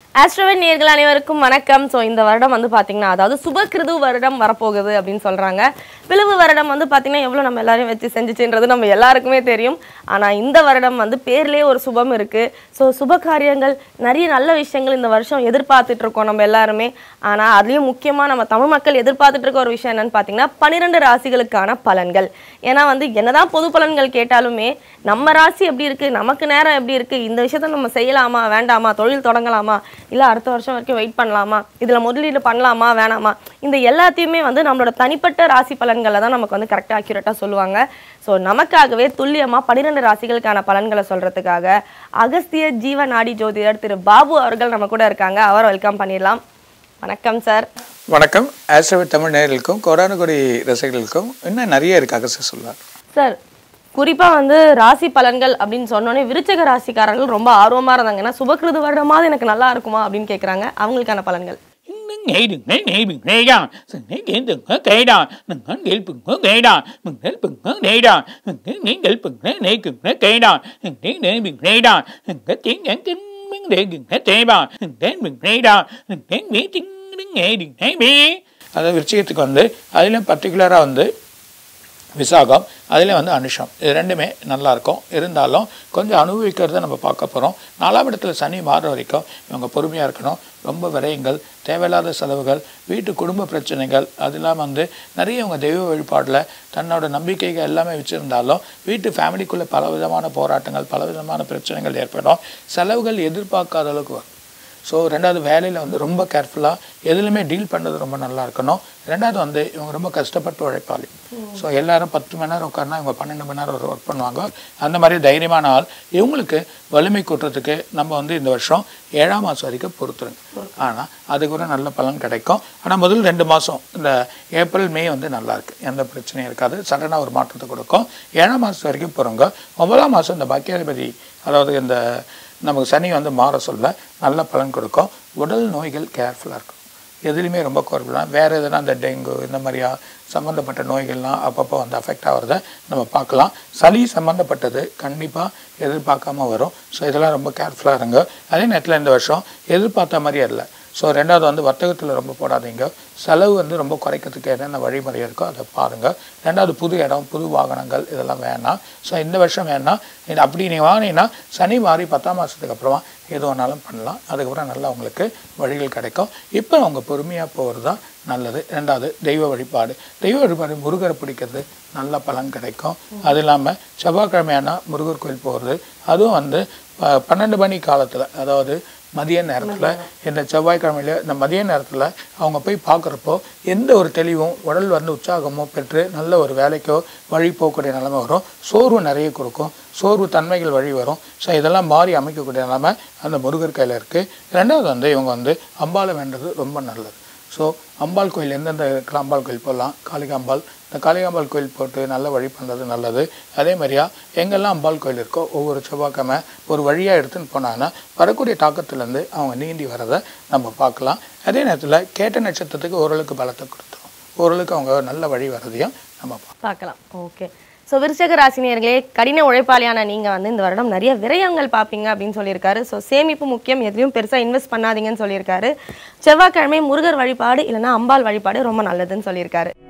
ஆஸ்ட்ரோவன் நேர்கள் அனைவருக்கும் வணக்கம் ஸோ இந்த வருடம் வந்து பார்த்தீங்கன்னா அதாவது சுபகிருது வருடம் வரப்போகுது அப்படின்னு சொல்கிறாங்க பிளவு வருடம் வந்து பார்த்தீங்கன்னா எவ்வளோ நம்ம எல்லாரையும் வச்சு செஞ்சுச்சுன்றது நம்ம எல்லாருக்குமே தெரியும் ஆனால் இந்த வருடம் வந்து பேர்லேயே ஒரு சுபம் இருக்குது ஸோ சுப காரியங்கள் நிறைய நல்ல விஷயங்கள் இந்த வருஷம் எதிர்பார்த்துட்டு இருக்கோம் நம்ம எல்லாருமே ஆனால் அதுலேயும் முக்கியமாக நம்ம தமிழ் மக்கள் எதிர்பார்த்துட்டு இருக்க ஒரு விஷயம் என்னன்னு பார்த்தீங்கன்னா பன்னிரெண்டு ராசிகளுக்கான பலன்கள் ஏன்னா வந்து என்னதான் பொது பலன்கள் கேட்டாலுமே நம்ம ராசி எப்படி இருக்குது நமக்கு நேரம் எப்படி இருக்குது இந்த விஷயத்த நம்ம செய்யலாமா வேண்டாமா தொழில் தொடங்கலாமா இல்லை அடுத்த வருஷம் வரைக்கும் வெயிட் பண்ணலாமா இதில் முதலீடு பண்ணலாமா வேணாமா இந்த எல்லாத்தையுமே வந்து நம்மளோட தனிப்பட்ட ராசி பலன்களை தான் நமக்கு வந்து கரெக்டாக அக்யூரேட்டாக சொல்லுவாங்க ஸோ நமக்காகவே துல்லியமாக பன்னிரெண்டு ராசிகளுக்கான பலன்களை சொல்கிறதுக்காக அகஸ்திய ஜீவ நாடி ஜோதிடர் திரு பாபு அவர்கள் நம்ம கூட இருக்காங்க அவரை வெல்கம் பண்ணிடலாம் வணக்கம் சார் வணக்கம் ஆஸ்ட்ரோவிட் தமிழ் நேயர்களுக்கும் கோடானுகோடி ரசிகர்களுக்கும் இன்னும் நிறைய இருக்கு அகஸ்ட சொல்வார் சார் குறிப்பா வந்து ராசி பலன்கள் அப்படின்னு சொன்னோன்னே விருச்சக ராசிக்காரர்கள் ரொம்ப ஆர்வமா இருந்தாங்க ஏன்னா சுபகிருது வருடமாவது எனக்கு நல்லா இருக்குமா அப்படின்னு கேக்குறாங்க அவங்களுக்கான பலன்கள் ngày đừng lấy ngày đừng lấy ra sự lấy kiến đừng có cây đà đừng có nghĩ bừng có cây đà đừng lấy bừng có cây đà đừng lấy nghĩ nghĩ bừng lấy lấy bừng lấy cây đà đừng lấy để bừng lấy đà đừng có tiếng nhãn kính miếng để đừng lấy tê bà đừng lấy bừng lấy đà đừng lấy mỹ tiếng đừng nghe đừng lấy bì அதாவது விருச்சிகத்துக்கு வந்து அதிலும் பர்டிகுலராக வந்து விசாகம் அதில் வந்து அனுஷம் இது ரெண்டுமே நல்லா இருக்கும் இருந்தாலும் கொஞ்சம் அனுபவிக்கிறத நம்ம பார்க்க போகிறோம் நாலாம் இடத்துல சனி மாறுற வரைக்கும் இவங்க பொறுமையாக இருக்கணும் ரொம்ப விரயங்கள் தேவையில்லாத செலவுகள் வீட்டு குடும்ப பிரச்சனைகள் அது இல்லாமல் வந்து நிறைய இவங்க தெய்வ வழிபாடில் தன்னோட நம்பிக்கைகள் எல்லாமே வச்சுருந்தாலும் வீட்டு ஃபேமிலிக்குள்ளே பல விதமான போராட்டங்கள் பல விதமான பிரச்சனைகள் ஏற்படும் செலவுகள் எதிர்பார்க்காத அளவுக்கு வரும் ஸோ ரெண்டாவது வேலையில் வந்து ரொம்ப கேர்ஃபுல்லாக எதுலையுமே டீல் பண்ணுறது ரொம்ப நல்லா இருக்கணும் ரெண்டாவது வந்து இவங்க ரொம்ப கஷ்டப்பட்டு உழைப்பாளி ஸோ எல்லாரும் பத்து மணி நேரம் உட்காருனா இவங்க பன்னெண்டு மணி நேரம் ஒர்க் பண்ணுவாங்க அந்த மாதிரி தைரியமான ஆள் இவங்களுக்கு வலிமை கூட்டுறதுக்கு நம்ம வந்து இந்த வருஷம் ஏழாம் மாதம் வரைக்கும் பொறுத்துருங்க ஆனால் அதுக்கு ஒரு நல்ல பலன் கிடைக்கும் ஆனால் முதல் ரெண்டு மாதம் இந்த ஏப்ரல் மே வந்து நல்லா இருக்கு எந்த பிரச்சனையும் இருக்காது சடனாக ஒரு மாற்றத்தை கொடுக்கும் ஏழாம் மாதம் வரைக்கும் போகிறவங்க ஒன்பதாம் மாதம் இந்த பாக்கியாதிபதி அதாவது இந்த நமக்கு சனி வந்து மாற சொல்ல நல்ல பலன் கொடுக்கும் உடல் நோய்கள் கேர்ஃபுல்லாக இருக்கும் எதுலேயுமே ரொம்ப குறைக்கலாம் வேறு எதுனா இந்த டெங்கு இந்த மாதிரியா சம்மந்தப்பட்ட நோய்கள்லாம் அப்பப்போ வந்து அஃபெக்ட் ஆகிறத நம்ம பார்க்கலாம் சளி சம்மந்தப்பட்டது கண்டிப்பாக எதிர்பார்க்காம வரும் ஸோ இதெல்லாம் ரொம்ப கேர்ஃபுல்லாக இருங்க அதே நேரத்தில் இந்த வருஷம் எதிர்பார்த்த மாதிரியே இல்லை ஸோ ரெண்டாவது வந்து வர்த்தகத்தில் ரொம்ப போடாதீங்க செலவு வந்து ரொம்ப குறைக்கிறதுக்கு என்னென்ன வழிமுறை இருக்கோ அதை பாருங்கள் ரெண்டாவது புது இடம் புது வாகனங்கள் இதெல்லாம் வேணாம் ஸோ இந்த வருஷம் வேணாம் இது அப்படி நீங்கள் வாங்கினீங்கன்னா சனி மாறி பத்தாம் மாதத்துக்கு அப்புறமா எது வேணாலும் பண்ணலாம் அதுக்கப்புறம் நல்லா உங்களுக்கு வழிகள் கிடைக்கும் இப்போ அவங்க பொறுமையாக போகிறது தான் நல்லது ரெண்டாவது தெய்வ வழிபாடு தெய்வ வழிபாடு முருகரை பிடிக்கிறது நல்ல பலன் கிடைக்கும் அது இல்லாமல் செவ்வாய்க்கிழமையானா முருகர் கோயில் போகிறது அதுவும் வந்து ப- பன்னெண்டு மணி காலத்தில் அதாவது மதிய நேரத்தில் இந்த செவ்வாய்க்கிழமையில இந்த மதிய நேரத்தில் அவங்க போய் பார்க்குறப்போ எந்த ஒரு தெளிவும் உடல் வந்து உற்சாகமோ பெற்று நல்ல ஒரு வேலைக்கோ வழி போகக்கூடிய நிலைமை வரும் சோர்வு நிறைய கொடுக்கும் சோர்வு தன்மைகள் வழி வரும் ஸோ இதெல்லாம் மாறி அமைக்கக்கூடிய நிலைமை அந்த முருகர் கையில் இருக்குது ரெண்டாவது வந்து இவங்க வந்து அம்பாலை வேண்டது ரொம்ப நல்லது ஸோ அம்பாள் கோயில் எந்தெந்த இடத்துல அம்பாள் கோயில் போடலாம் காளிகாம்பாள் இந்த காளிகாம்பாள் கோயில் போட்டு நல்ல வழி பண்ணுறது நல்லது அதே மாதிரியா எங்கெல்லாம் அம்பாள் கோயில் இருக்கோ ஒவ்வொரு செவ்வாய்க்கிழமை ஒரு வழியாக எடுத்துன்னு போனாங்கன்னா வரக்கூடிய தாக்கத்துலேருந்து அவங்க நீந்தி வரதை நம்ம பார்க்கலாம் அதே நேரத்தில் கேட்ட நட்சத்திரத்துக்கு ஓரளவுக்கு பலத்தை கொடுத்துரும் ஓரளவுக்கு அவங்க நல்ல வழி வரதையும் நம்ம பார்க்கலாம் பார்க்கலாம் ஓகே ஸோ விருச்சக ராசினியர்களே கடின உழைப்பாளியான நீங்கள் வந்து இந்த வருடம் நிறைய விரயங்கள் பார்ப்பீங்க அப்படின்னு சொல்லியிருக்காரு ஸோ சேமிப்பு முக்கியம் எதுலையும் பெருசாக இன்வெஸ்ட் பண்ணாதீங்கன்னு சொல்லியிருக்காரு செவ்வாய்க்கிழமை முருகர் வழிபாடு இல்லைன்னா அம்பாள் வழிபாடு ரொம்ப நல்லதுன்னு சொல்லியிருக்காரு